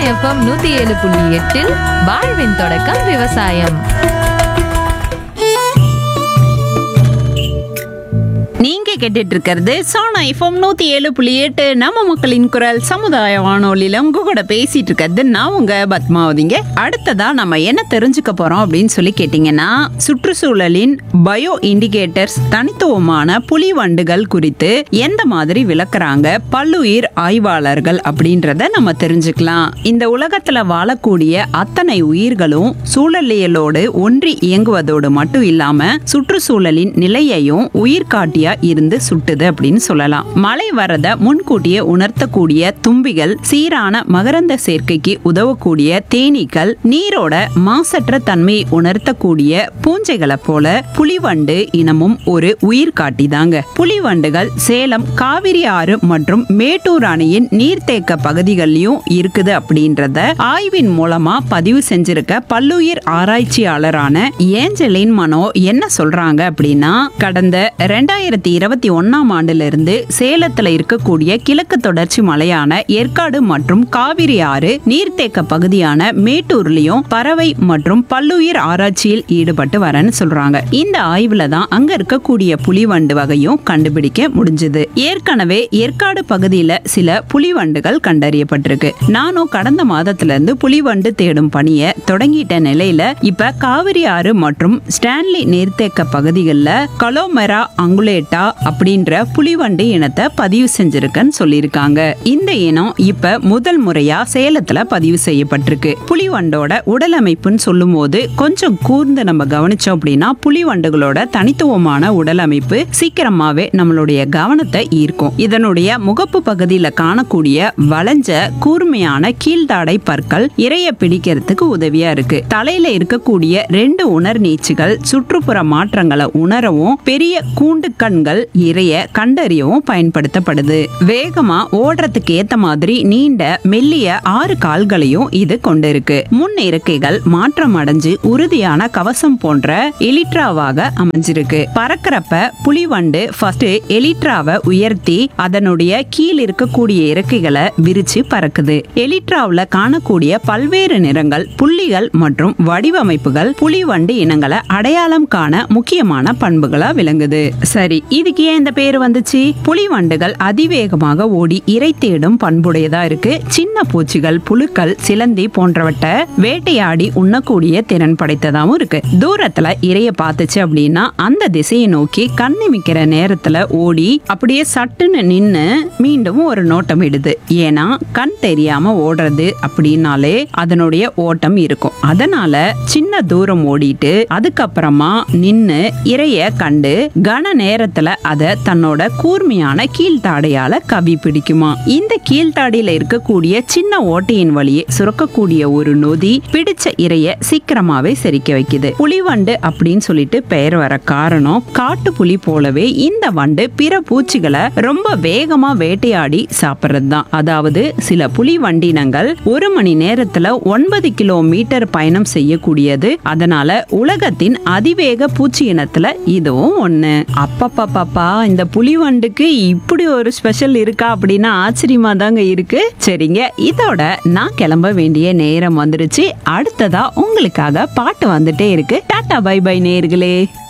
FM நூத்தி ஏழு புள்ளி எட்டில் வாழ்வின் தொடக்கம் விவசாயம் நீங்க கேட்டுட்டு இருக்கிறது சோனா எஃப்எம் நூத்தி ஏழு புள்ளி எட்டு நம்ம மக்களின் குரல் சமுதாய வானொலியில உங்க கூட பேசிட்டு இருக்கிறது நான் உங்க பத்மாவதிங்க அடுத்ததா நம்ம என்ன தெரிஞ்சுக்க போறோம் அப்படின்னு சொல்லி கேட்டீங்கன்னா சுற்றுச்சூழலின் பயோ இண்டிகேட்டர்ஸ் தனித்துவமான புலி வண்டுகள் குறித்து எந்த மாதிரி விளக்குறாங்க பல்லுயிர் ஆய்வாளர்கள் அப்படின்றத நம்ம தெரிஞ்சுக்கலாம் இந்த உலகத்துல வாழக்கூடிய அத்தனை உயிர்களும் சூழலியலோடு ஒன்றி இயங்குவதோடு மட்டும் இல்லாம சுற்றுச்சூழலின் நிலையையும் உயிர்காட்டியா இருந்து சுட்டுது அப்படின்னு சொல்லலாம் மழை வரத முன்கூட்டியே உணர்த்தக்கூடிய தும்பிகள் சீரான மகரந்த சேர்க்கைக்கு உதவக்கூடிய தேனீக்கள் நீரோட மாசற்ற தன்மையை உணர்த்தக்கூடிய பூஞ்சைகளை போல புலிவண்டு இனமும் ஒரு உயிர்காட்டி தாங்க புலிவண்டுகள் சேலம் காவிரி ஆறு மற்றும் மேட்டூர் அணையின் நீர்த்தேக்க பகுதிகளிலும் இருக்குது அப்படின்றத ஆய்வின் மூலமா பதிவு செஞ்சிருக்க பல்லுயிர் ஆராய்ச்சியாளரான ஏஞ்சலின் மனோ என்ன சொல்றாங்க அப்படின்னா கடந்த ரெண்டாயிரத்தி இருபத்தி ஒன்னாம் ஆண்டுல இருந்து சேலத்துல இருக்கக்கூடிய கிழக்கு தொடர்ச்சி மலையான ஏற்காடு மற்றும் காவிரி ஆறு நீர்த்தேக்க பகுதியான மேட்டூர்லயும் பறவை மற்றும் பல்லுயிர் ஆராய்ச்சியில் ஈடுபட்டு வரேன்னு சொல்றாங்க இந்த ஆய்வுல தான் அங்க இருக்கக்கூடிய புலிவண்டு வகையும் கண்டுபிடிக்க முடிஞ்சது ஏற்கனவே ஏற்காடு பகுதியில சில புலிவண்டுகள் கண்டறியப்பட்டிருக்கு நானும் கடந்த மாதத்துல இருந்து புலிவண்டு தேடும் பணியை தொடங்கிட்ட நிலையில இப்ப காவிரி ஆறு மற்றும் ஸ்டான்லி நீர்த்தேக்க பகுதிகளில் கலோமெரா அங்குலேட்டா அப்படின்ற புலிவண்டு இனத்தை பதிவு செஞ்சிருக்கன்னு சொல்லியிருக்காங்க இந்த இனம் இப்ப முதல் முறையா சேலத்துல பதிவு செய்யப்பட்டிருக்கு புலிவண்டோட உடல் அமைப்புன்னு சொல்லும் போது கொஞ்சம் கூர்ந்து நம்ம கவனிச்சோம் அப்படின்னா புலிவண்டுகளோட தனித்துவமான உடல் அமைப்பு சீக்கிரமாவே நம்மளுடைய கவனத்தை ஈர்க்கும் இதனுடைய முகப்பு பகுதியில காணக்கூடிய வளைஞ்ச கூர்மையான கீழ்தாடை பற்கள் இரைய பிடிக்கிறதுக்கு உதவியா இருக்கு தலையில இருக்கக்கூடிய ரெண்டு உணர் நீச்சுகள் சுற்றுப்புற மாற்றங்களை உணரவும் பெரிய கூண்டு கண்கள் இரைய கண்டறியவும் பயன்படுத்தப்படுது வேகமா ஓடுறதுக்கு ஏத்த மாதிரி நீண்ட மெல்லிய ஆறு கால்களையும் இது கொண்டிருக்கு முன் இறக்கைகள் மாற்றம் அடைஞ்சு உறுதியான கவசம் போன்ற எலிட்ராவாக அமைஞ்சிருக்கு பறக்கிறப்ப புலிவண்டு ஃபர்ஸ்ட் எலிட்ராவை உயர்த்தி அதனுடைய கீழ் இருக்கக்கூடிய இறக்கைகளை விரிச்சு பறக்குது எலிட்ராவுல காணக்கூடிய பல்வேறு நிறங்கள் புள்ளிகள் மற்றும் வடிவமைப்புகள் புலிவண்டு இனங்களை அடையாளம் காண முக்கியமான பண்புகளா விளங்குது சரி இதுக்கு ஏன் இந்த பேர் வந்துச்சு புலிவண்டுகள் அதிவேகமாக ஓடி இறை தேடும் பண்புடையதா இருக்கு சின்ன பூச்சிகள் புழுக்கள் சிலந்தி போன்றவற்றை வேட்டையாடி உண்ணக்கூடிய திறன் படைத்ததாகவும் இருக்கு தூரத்துல இரைய பார்த்துச்சு அப்படின்னா அந்த திசையை நோக்கி கண்ணிமிக்கிற நேரத்துல ஓடி அப்படியே சட்டுன்னு நின்னு மீண்டும் ஒரு நோட்டம் இடுது ஏன்னா கண் தெரியாம ஓடுறது அப்படின்னாலே அதனுடைய ஓட்டம் இருக்கும் அதனால சின்ன தூரம் ஓடிட்டு அதுக்கப்புறமா நின்னு இரைய கண்டு கன நேரத்துல அத தன்னோட கூர்மையான கீழ்த்தாடையால கவி பிடிக்குமா இந்த கீழ்த்தாடியில இருக்கக்கூடிய சின்ன ஓட்டையின் வழியே சுரக்கக்கூடிய ஒரு நொதி பிடிச்ச இரைய சீக்கிரமாவே செரிக்க வைக்குது புலிவண்டு அப்படின்னு சொல்லிட்டு பெயர் வர காரணம் காட்டு புலி போலவே இந்த வண்டு பிற பூச்சிகளை ரொம்ப வேகமா வேட்டையாடி சாப்பிடுறது தான் அதாவது சில புலி வண்டினங்கள் ஒரு மணி நேரத்துல ஒன்பது கிலோமீட்டர் பயணம் செய்யக்கூடியது அதனால உலகத்தின் அதிவேக பூச்சி இனத்துல இதுவும் ஒண்ணு அப்பப்பப்பப்பா இந்த புலி வண்டுக்கு இப்படி ஒரு ஸ்பெஷல் இருக்கா அப்படின்னா ஆச்சரியமா தாங்க இருக்கு சரிங்க இதோட நான் கிளம்ப வேண்டிய நேரம் வந்துருச்சு அடுத்ததா உங்களுக்காக பாட்டு வந்துட்டே இருக்கு டாடா பை பை நேர்களே